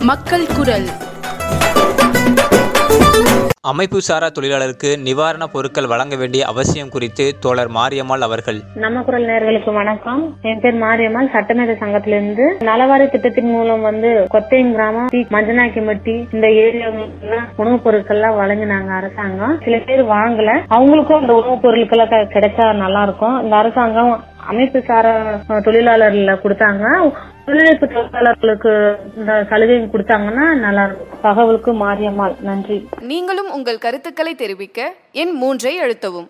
மக்கள் குரல் அமைப்பு சாரா தொழிலாளருக்கு நிவாரணப் பொருட்கள் வழங்க வேண்டிய அவசியம் குறித்து தோழர் மாரியம்மாள் அவர்கள் நம்ம குரல் நேயர்களுக்கு வணக்கம் என் பேர் மாரியம்மாள் சட்டமேத சங்கத்திலிருந்து நலவாரி திட்டத்தின் மூலம் வந்து கொத்தையம் கிராமம் டி. மஞ்சனாக்கிமட்டி இந்த ஏரியாவுக்கு உணவுப் பொருட்கள் எல்லாம் வழங்கினாங்க அரசாங்கம் சில பேர் வாங்கல அவங்களுக்கும் அந்த உணவுப் பொருட்கள் எல்லாம் கிடை- கிடைச்சா நல்லா இருக்கும் இந்த அரசாங்கம் அமைப்பு சாரா அஹ், தொழிலாளர்ல கொடுத்தாங்க தொழிலமைப்பு தொழிலாளர்களுக்கு இந்த சலுகையும் கொடுத்தாங்கன்னா நல்லா இருக்கும் தகவலுக்கு மாரியம்மாள் நன்றி நீங்களும் உங்கள் கருத்துக்களை தெரிவிக்க எண் மூன்றை அழுத்தவும்